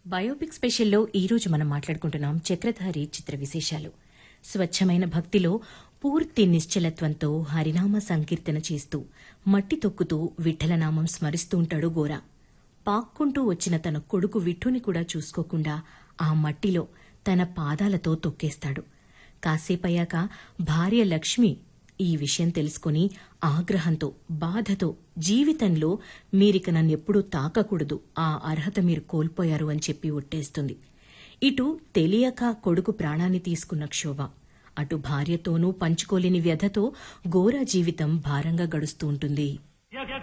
biopic స్పెషల్లో ఈ రోజు మనం మాట్లాడుకుంటున్నాం చక్రధారి చిత్ర విశేషాలు స్వచ్ఛమైన భక్తిలో పూర్తి నిశ్చలత్వంతో హరినామ సంకీర్తన చేస్తూ మట్టి తొక్కుతూ విఠలనామం స్మరిస్తూ ఉంటాడు గోరా పాక్కుంటూ వచ్చిన తన కొడుకు విఠుని కూడా చూసుకోకుండా ఆ మట్టిలో తన పాదాలతో తొక్కేస్తాడు కాసేపయ్యాక భార్య లక్ష్మి ఈ విషయం తెలుసుకుని ఆగ్రహంతో బాధతో జీవితంలో మీరిక నన్నెప్పుడూ తాకకూడదు ఆ అర్హత మీరు కోల్పోయారు అని చెప్పి ఒట్టేస్తుంది ఇటు తెలియక కొడుకు ప్రాణాన్ని తీసుకున్న క్షోభ అటు భార్యతోనూ పంచుకోలేని వ్యధతో ఘోర జీవితం భారంగా గడుస్తూ ఉంటుంది